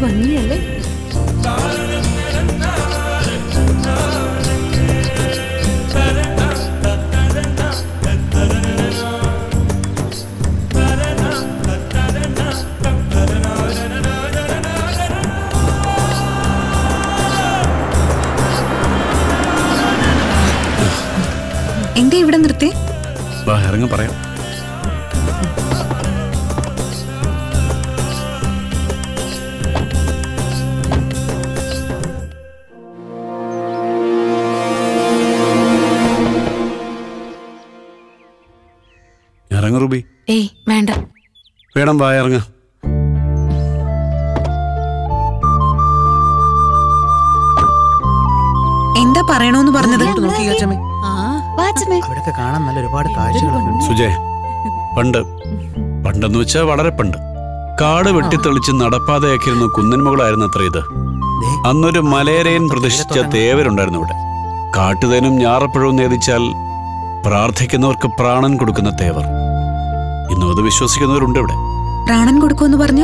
ഭംഗിയല്ലേ എന്തേ ഇവിടെ നിർത്തി വാ ഇറങ്ങി പറയാം ഇറങ്ങ റൂബി ഏയ് വേണ്ട വേണം വാ ഇറങ്ങ എന്താ പറയണോന്ന് പറഞ്ഞത് നോക്കി അച്ഛമ്മേ ആ വാ അച്ഛമ്മേ അവിടെയൊക്കെ കാണാൻ നല്ല ഒരുപാട് കാഴ്ചകളുണ്ട് സുജയ് പണ്ട് പണ്ടെന്ന് വെച്ചാൽ വളരെ പണ്ട് കാട് വെട്ടിത്തെളിച്ച് നടപ്പാതയാക്കിയിരുന്ന കുന്നൻമുകളായിരുന്നു അത്ര ഇത് ദേ, അന്നൊരു മലയരയൻ പ്രതിഷ്ഠിച്ച തേവരുണ്ടായിരുന്നു ഇവിടെ കാട്ടുതേനും ഞാറപ്പഴവും നേദിച്ചാൽ പ്രാർത്ഥിക്കുന്നവർക്ക് പ്രാണൻ കൊടുക്കുന്ന തേവർ ഇന്നും അത് വിശ്വസിക്കുന്നവരുണ്ട് ഇവിടെ പ്രാണൻ കൊടുക്കുമെന്ന് പറഞ്ഞ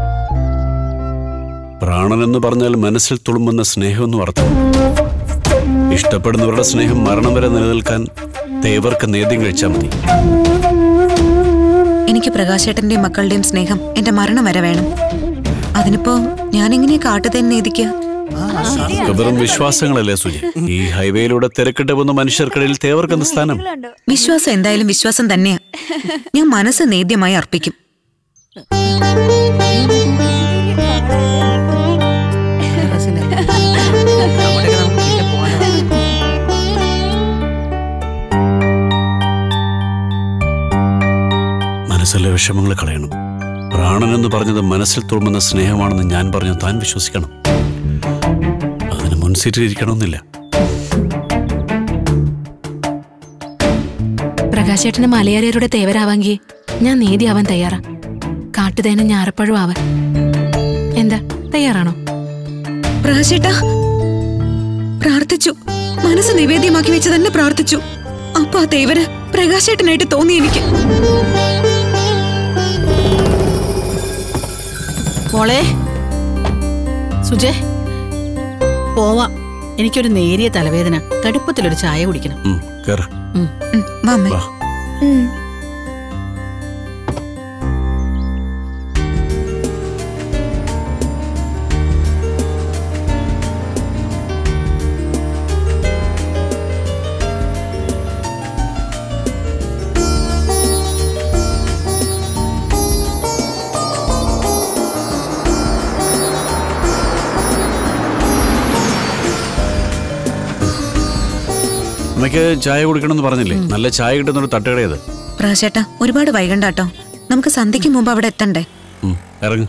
പ്രാണൻ എന്ന് പറഞ്ഞാൽ മനസ്സിൽ തുളുമ്പുന്ന സ്നേഹമെന്നും അർത്ഥം ഇഷ്ടപ്പെടുന്നവരുടെ സ്നേഹം മരണം വരെ നിലനിൽക്കാൻ തേവർക്ക് നേദ്യം കഴിച്ചാൽ മതി എനിക്ക് പ്രകാശേട്ടന്റെയും മക്കളുടെയും സ്നേഹം എന്റെ മരണം വരെ വേണം അതിനിപ്പോ ഞാൻ എങ്ങനെയാ കാട്ടുതേൻ നേദിക്കുക ഇതൊക്കെ വെറും വിശ്വാസങ്ങളല്ലേ സുജി ഈ ഹൈവേയിലൂടെ തിരക്കിട്ട് പോകുന്ന മനുഷ്യർക്കിടയിൽ തേവർക്കെന്ന സ്ഥാനം വിശ്വാസം എന്തായാലും വിശ്വാസം തന്നെയാ ഞാൻ മനസ്സ് നേദ്യമായി അർപ്പിക്കും രസമില്ലേ? അങ്ങോട്ടേക്ക് നമുക്ക് പിന്നെ പോകാനാ. മനസ്സിലെ വിഷമങ്ങൾ കളയണം പ്രാണൻ എന്ന് പറഞ്ഞത് മനസ്സിൽ തുളുമ്പുന്ന സ്നേഹമാണെന്ന് ഞാൻ പറഞ്ഞ താൻ വിശ്വസിക്കണം അതിന് മുൻസീറ്റിലിരിക്കണമെന്നില്ല പ്രകാശേട്ടന് മലയാളിയരുടെ തേവരാവാങ്കി ഞാൻ നീതിയാവാൻ തയ്യാറാ കാട്ടുതേനും ഞാറപ്പഴവും ആവാൻ എന്താ തയ്യാറാണോ പ്രകാശേട്ടാ പ്രാർത്ഥിച്ചു മനസ്സ് നിവേദ്യമാക്കി വെച്ച് തന്നെ പ്രാർത്ഥിച്ചു അപ്പൊ ആ തേവര് പ്രകാശേട്ടനായിട്ട് തോന്നി എനിക്ക് മോളെ സുജേ പോവാം എനിക്കൊരു നേരിയ തലവേദന കടുപ്പത്തിലൊരു ചായ കുടിക്കണം ഉം, കേറ് ഉം, വാ അമ്മേ. വാ അമ്മയ്ക്ക് ചായ കുടിക്കണമെന്ന് പറഞ്ഞില്ലേ നല്ല ചായ കിട്ടുന്നൊരു തട്ടുകടയത് പ്രകാശേട്ടാ ഒരുപാട് വൈകണ്ടാട്ടോ നമുക്ക് സന്ധ്യയ്ക്ക് മുമ്പ് അവിടെ എത്തണ്ടേ ഇറങ്ങും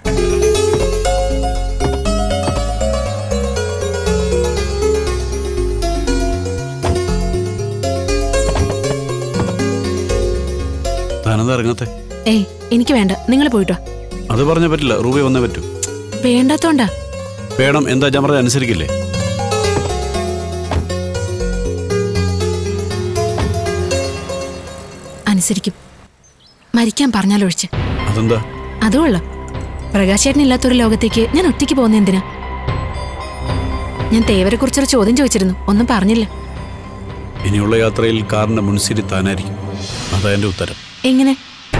താനെന്താ ഇറങ്ങാത്തെ ഏയ് എനിക്ക് വേണ്ട നിങ്ങൾ പോയിട്ടോ അത് പറഞ്ഞ പറ്റില്ല റൂബി വന്നേ പറ്റൂ വേണ്ടാത്തോണ്ടാ വേണം എന്താ ഞാൻ പറഞ്ഞ അനുസരിക്കില്ലേ അനുസരിക്കും മരിക്കാൻ പറഞ്ഞാലൊഴിച്ച് അതെന്താ അതുകൊള്ള പ്രകാശേട്ടൻ ഇല്ലാത്തൊരു ലോകത്തേക്ക് ഞാൻ ഒറ്റയ്ക്ക് പോകുന്ന എന്തിനാ ഞാൻ തേവരെ കുറിച്ചൊരു ചോദ്യം ചോദിച്ചിരുന്നു ഒന്നും പറഞ്ഞില്ല ഇനിയുള്ള യാത്രയിൽ കാറിന്റെ മുൻസിരി താനായിരിക്കും അതാ എന്റെ ഉത്തരം എങ്ങനെ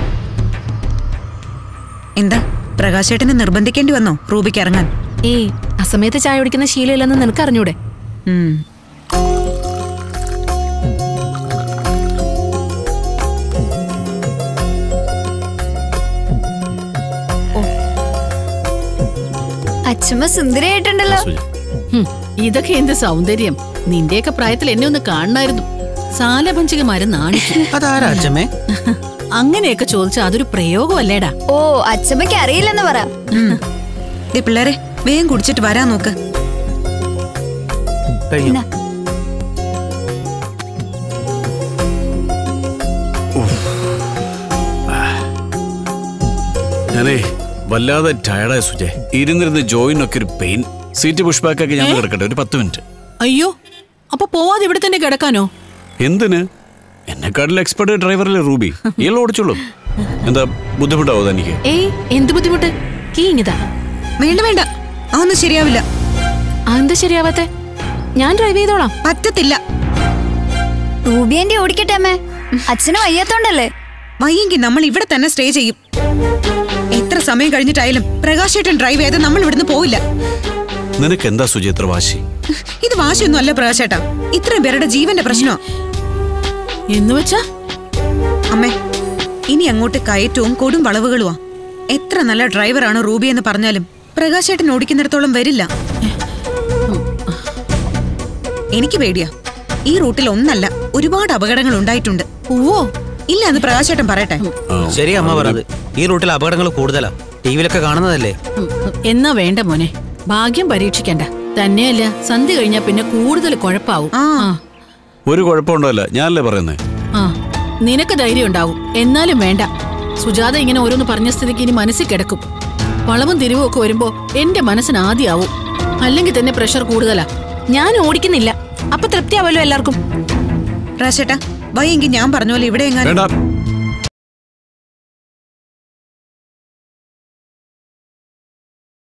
എന്താ പ്രകാശേട്ടനെ നിർബന്ധിക്കേണ്ടി വന്നോ റൂബിക്ക് ഇറങ്ങാൻ ഏയ് അസമയത്ത് ചായ കുടിക്കുന്ന ശീലമില്ലെന്ന് നിനക്ക് അറിഞ്ഞൂടെ ഉം. അച്ഛമ്മ സുന്ദരിയായിട്ടുണ്ടല്ലോ സുജ ഹും, ഇതൊക്കെ എന്ത് സൗന്ദര്യം നിന്റെയൊക്കെ പ്രായത്തിൽ എന്നെ ഒന്ന് കാണണമായിരുന്നു സാലഭഞ്ചികമാരെ നാണിക്കും അതാരാ അച്ഛമ്മേ അങ്ങനെയൊക്കെ ചോദിച്ചാൽ അതൊരു പ്രയോഗമല്ലേടാ ഓ അച്ഛമ്മയ്ക്ക് അറിയില്ലെന്ന് പറ ഉം. ദേ പിള്ളേരെ വേഗം കുടിച്ചിട്ട് വരാൻ നോക്ക് കഴിഞ്ഞു എന്നാ? ഞാനേ വല്ലാതെ ടയർഡായ സുജെ ഇരുന്നിരുന്ന് ജോയിനൊക്കെ ഒരു പെയിൻ സീറ്റ് പുഷ് ബാക്ക് ആക്കി ഞാൻ കിടക്കട്ടെ ഒരു പത്ത് മിനിറ്റ് അയ്യോ അപ്പൊ പോവാതെ ഇവിടെ തന്നെ കിടക്കാനോ എന്തിന് എന്നെക്കാട്ടിൽ എക്സ്പെർട്ട് ഡ്രൈവറല്ലേ റൂബി ഇയാൾ ഓടിച്ചോളും എന്താ ബുദ്ധിമുട്ടാവോ തനിക്ക് ഏയ് എന്ത് ബുദ്ധിമുട്ട് കീ ഇങ്ങിതാ വേണ്ട വേണ്ട അതൊന്നും ശരിയാവില്ല അതെന്താ ശരിയാവാത്തെ ഞാൻ ഡ്രൈവ് ചെയ്തോളാം പറ്റത്തില്ല റൂബിയന്റെ ഓടിക്കട്ടെ അമ്മേ അച്ഛന് വയ്യാത്തോണ്ടല്ലേ വയ്യെങ്കിൽ നമ്മൾ ഇവിടെ തന്നെ സ്റ്റേ ചെയ്യും എത്ര സമയം കഴിഞ്ഞിട്ടായാലും പ്രകാശേട്ടൻ ഡ്രൈവ് ചെയ്ത് നമ്മൾ ഇവിടുന്ന് പോവില്ല നിനക്ക് എന്താ സുചിത്ര വാശി ഇത് വാശിയൊന്നും അല്ല പ്രകാശേട്ടാ ഇത്രയും പേരുടെ ജീവന്റെ പ്രശ്നമാ എന്ന് വെച്ചാ അമ്മേ ഇനി അങ്ങോട്ട് കയറ്റവും കൊടും വളവുകളുമാ എത്ര നല്ല ഡ്രൈവറാണ് റൂബി എന്ന് പറഞ്ഞാലും പ്രകാശേട്ടൻ ഓടിക്കുന്നിടത്തോളം വരില്ല എനിക്ക് പേടിയാ ഈ റൂട്ടിൽ ഒന്നല്ല ഒരുപാട് അപകടങ്ങൾ ഉണ്ടായിട്ടുണ്ട് ഓ ഇല്ല എന്ന് പ്രകാശേട്ടൻ പറയട്ടെ ശരി അമ്മ പറഞ്ഞത് ഈ റൂട്ടിൽ അപകടങ്ങൾ കൂടുതലാ ടി വിയിലൊക്കെ കാണുന്നതല്ലേ എന്നാ വേണ്ട മോനെ ഭാഗ്യം പരീക്ഷിക്കണ്ട തന്നെയല്ല സന്ധ്യ കഴിഞ്ഞാ പിന്നെ കൂടുതൽ കുഴപ്പാവും ആ. ആ ഒരു കുഴപ്പമുണ്ടല്ല ഞാനല്ലേ പറയുന്നേ ആ നിനക്ക് ധൈര്യം ഉണ്ടാവും എന്നാലും വേണ്ട സുജാത ഇങ്ങനെ ഓരോന്ന് പറഞ്ഞ സ്ഥിതിക്ക് ഇനി മനസ്സിൽ കിടക്കും വളവും തിരിവും ഒക്കെ വരുമ്പോ എന്റെ മനസ്സിന് ആദ്യാവും അല്ലെങ്കിൽ തന്നെ പ്രഷർ കൂടുതലാ ഞാൻ ഓടിക്കുന്നില്ല അപ്പൊ തൃപ്തിയാവല്ലോ എല്ലാവർക്കും പ്രകാശേട്ടാ വയ്യെങ്കിൽ ഞാൻ പറഞ്ഞ പോലെ ഇവിടെ എങ്ങാനും വേണ്ട